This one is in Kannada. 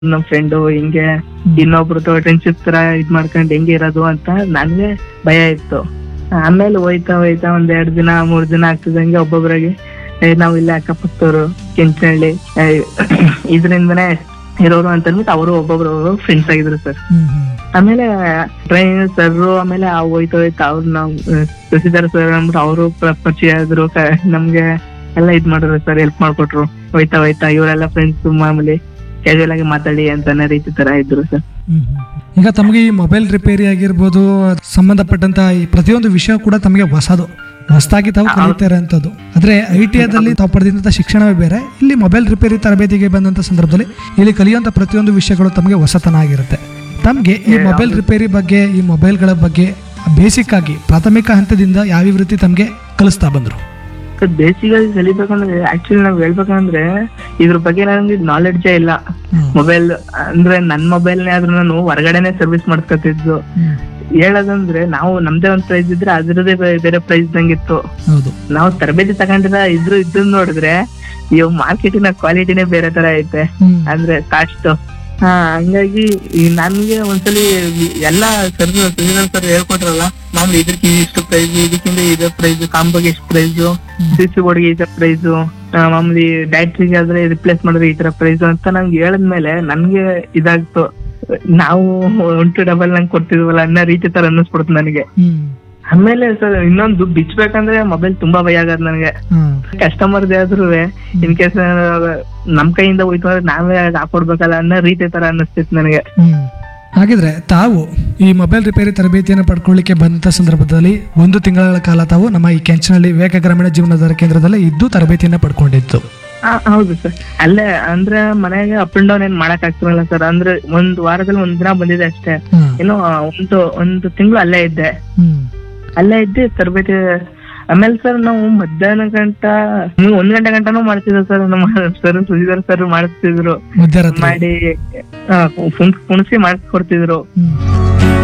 ನಮ್ ಫ್ರೆಂಡು ಹಿಂಗೆ ಇನ್ನೊಬ್ರು ಫ್ರೆಂಡ್ಶಿಪ್ ತರ ಇದ್ ಮಾಡ್ಕೊಂಡ್ ಹೆಂಗೆ ಇರೋದು ಅಂತ ನನ್ಗೆ ಭಯ ಇತ್ತು ಆಮೇಲೆ ಹೋಯ್ತಾ ಹೋಯ್ತಾ ಒಂದ್ ಎರಡ್ ದಿನ ಮೂರ್ ದಿನ ಆಗ್ತಿದಂಗೆ ಒಬ್ಬೊಬ್ರಾಗೆ ಏ, ನಾವ್ ಇಲ್ಲೇ ಅಕ್ಕಪಕ್ಕದವ್ರು ಕೆಂಚನಹಳ್ಳಿ ಏ, ಇದ್ರಿಂದನೇ ಇರೋರು ಅಂತ ಅಂದ್ಬಿಟ್ಟು ಅವರು ಒಬ್ಬೊಬ್ರು ಫ್ರೆಂಡ್ಸ್ ಆಗಿದ್ರು ಸರ್ ಹ್ಮ್ ಹ್ಮ್ ಆಮೇಲೆ ಟ್ರೈನ್ ಸರ್ ಆಮೇಲೆ ಆ ಹೋಯ್ತಾ ಹೋಯ್ತಾ ಅವ್ರು ನಾವು ಶಶಿಧರ್ ಸರ್ ಅಂದ್ಬಿಟ್ಟು ಅವರು ಪರಿಚಯ ಆದ್ರು ಕ- ನಮ್ಗೆ ಎಲ್ಲ ಇದ್ ಮಾಡಿದ್ರು ಸರ್ ಹೆಲ್ಪ್ ಮಾಡ್ಕೊಟ್ರು ಹೋಯ್ತಾ ಹೋಯ್ತಾ ಇವರೆಲ್ಲ ಫ್ರೆಂಡ್ಸ್ ಮಾಮೂಲಿ ಕ್ಯಾಶುವಲ್ ಆಗಿ ಮಾತಾಡಿ ಅಂತ ಅನ್ನೋ ರೀತಿ ತರ ಇದ್ರು ಸರ್ ಹ್ಮ್ ಹ್ಮ್. ಈಗ ತಮಗೆ ಈ ಮೊಬೈಲ್ ರಿಪೇರಿ ಆಗಿರ್ಬೋದು ಸಂಬಂಧಪಟ್ಟಂತ ಈ ಪ್ರತಿಯೊಂದು ವಿಷಯ ಕೂಡ ತಮಗೆ ಹೊಸದು ಹೊಸದಾಗಿ ತಾವು ಕಲಿತಾ ಇರೋಂಥದ್ದು ಆದ್ರೆ ಐ ಟಿ ಐದಲ್ಲಿ ತಾವು ಪಡೆದಂಥ ಶಿಕ್ಷಣವೇ ಬೇರೆ ಇಲ್ಲಿ ಮೊಬೈಲ್ ರಿಪೇರಿ ತರಬೇತಿಗೆ ಬಂದಂಥ ಸಂದರ್ಭದಲ್ಲಿ ಇಲ್ಲಿ ಕಲಿಯುವಂಥ ಪ್ರತಿಯೊಂದು ವಿಷಯಗಳು ತಮಗೆ ಹೊಸತನ ಆಗಿರುತ್ತೆ ತಮಗೆ ಈ ಮೊಬೈಲ್ ರಿಪೇರಿ ಬಗ್ಗೆ ಈ ಮೊಬೈಲ್ಗಳ ಬಗ್ಗೆ ಬೇಸಿಕ್ ಆಗಿ ಪ್ರಾಥಮಿಕ ಹಂತದಿಂದ ಯಾವ್ಯಾವ ರೀತಿ ತಮಗೆ ಕಲಿಸ್ತಾ ಬಂದ್ರು ಸರ್ ಬೇಸಿಕ್ ಆಗಿ ಕಲಿಬೇಕಂದ್ರೆ ಆಕ್ಚುಲಿ ನಾವ್ ಹೇಳ್ಬೇಕಂದ್ರೆ ಇದ್ರ ಬಗ್ಗೆ ನನಗೆ ನಾಲೆಡ್ಜೇ ಇಲ್ಲ ಮೊಬೈಲ್ ಅಂದ್ರೆ ನನ್ ಮೊಬೈಲ್ನೇ ಆದ್ರೂ ನಾನು ಹೊರಗಡೆನೆ ಸರ್ವಿಸ್ ಮಾಡ್ಕೊತಿದ್ದು ಹ್ಮ್. ಹೇಳೋದಂದ್ರೆ ನಾವು ನಮ್ದೇ ಒಂದ್ ಪ್ರೈಸ್ ಇದ್ರೆ ಅದ್ರದೇ ಬೇ- ಬೇರೆ ಪ್ರೈಸ್ ನಂಗಿತ್ತು ಹೌದು ನಾವು ತರಬೇತಿ ತಗೊಂಡಿರ ಇದ್ರು ಇದನ್ನ ನೋಡಿದ್ರೆ ಇವ್ ಮಾರ್ಕೆಟಿನ ಕ್ವಾಲಿಟಿನೇ ಬೇರೆ ತರ ಐತೆ ಹ್ಮ್. ಅಂದ್ರೆ ಕಾಸ್ಟ್ ಹಾ ಹಂಗಾಗಿ ಈ ನನ್ಗೆ ಒಂದ್ಸಲಿ ಎಲ್ಲಾ ಸರ್ ಸರ್ ಹೇಳ್ಕೊಟ್ರಲ್ಲ ಮಾಮೂಲಿ ಇದಕ್ಕೆ ಇಷ್ಟು ಪ್ರೈಸ್ ಇದಕ್ಕಿಂತ ಇದ ಪ್ರೈಸ್ ಕಾಂಬೋಗೆ ಎಷ್ಟು ಪ್ರೈಸ್ ಸಿ ಸಿ ಬೋರ್ಡ್ಗೆ ಈ ತರ ಪ್ರೈಸ್ ಮಾಮೂಲಿ ಬ್ಯಾಟ್ರಿಗೆ ಆದ್ರೆ ರಿಪ್ಲೇಸ್ ಮಾಡಿದ್ರೆ ಈ ತರ ಪ್ರೈಸ್ ಅಂತ ನಂಗೆ ಹೇಳದ್ಮೇಲೆ ನನ್ಗೆ ಇದಾಗ್ತು ನಾವು ಒನ್ ಟು ಡಬಲ್ ನಂಗೆ ಕೊಡ್ತಿದ್ವಲ್ಲ ಅನ್ನೋ ರೀತಿ ತರ ಅನ್ನಿಸ್ಬಿಡ್ತು ನನಗೆ ಹ್ಮ್. ಆಮೇಲೆ ಸರ್ ಇನ್ನೊಂದು ಬಿಚ್ಬೇಕಂದ್ರೆ ಮೊಬೈಲ್ ತುಂಬಾ ಭಯ ಆಗದ್ ನನಗೆ ಹ್ಮ್. ಕಸ್ಟಮರ್ ಆದ್ರೂ ಇನ್ ಕೇಸ್ ನಮ್ ಕೈಯಿಂದ ಹೋಯ್ತು ಅಂದ್ರೆ ನಾವೇ ಹಾಕೊಡ್ಬೇಕಲ್ಲ ಅನ್ನೋ ರೀತಿ ತರ ಅನ್ನಿಸ್ತಿತ್ತು ನನಗೆ ಹ್ಮ್. ಹಾಗಿದ್ರೆ ತಾವು ಈ ಮೊಬೈಲ್ ರಿಪೇರಿ ತರಬೇತಿಯನ್ನು ಪಡ್ಕೊಳ್ಳಿಕ್ಕೆ ಬಂದಂಥ ಸಂದರ್ಭದಲ್ಲಿ ಒಂದು ತಿಂಗಳ ಕಾಲ ತಾವು ನಮ್ಮ ಈ ಕೆಂಚನಹಳ್ಳಿ ವಿವೇಕ ಗ್ರಾಮೀಣ ಜೀವನಾಧಾರ ಕೇಂದ್ರದಲ್ಲಿ ಇದ್ದು ತರಬೇತಿಯನ್ನು ಪಡ್ಕೊಂಡಿದ್ದು ಆ, ಹೌದು ಸರ್ ಅಲ್ಲೇ ಅಂದ್ರೆ ಮನೆಗೆ ಅಪ್ ಅಂಡ್ ಡೌನ್ ಏನ್ ಮಾಡಕ್ ಆಗ್ತಿರಲ್ಲ ಸರ್ ಅಂದ್ರೆ ಒಂದ್ ವಾರದಲ್ಲಿ ಒಂದ್ ದಿನ ಬಂದಿದೆ ಅಷ್ಟೇ ಹ್ಮ್. ಇನ್ನು ಒಂದು ಒಂದು ತಿಂಗಳು ಅಲ್ಲೇ ಇದ್ದೆ ಹ್ಮ್. ಅಲ್ಲೇ ಇದ್ದೆ ತರಬೇತಿ ಆಮೇಲೆ ಸರ್ ನಾವು ಮಧ್ಯಾಹ್ನ ಗಂಟ ಹ್ಮ್, ಒಂದ್ ಗಂಟೆ ಗಂಟನೂ ಮಾಡ್ತಿದ್ವಿ ಸರ್ ನಮ್ಮ ಸರ್ ಸುಜಿದರ್ ಸರ್ ಮಾಡಿಸ್ತಿದ್ರು ಮಧ್ಯರಾತ್ರಿ ಮಾಡಿ ಕುಣಿಸಿ ಮಾಡಿಸ್ಕೊಡ್ತಿದ್ರು ಹ್ಮ್.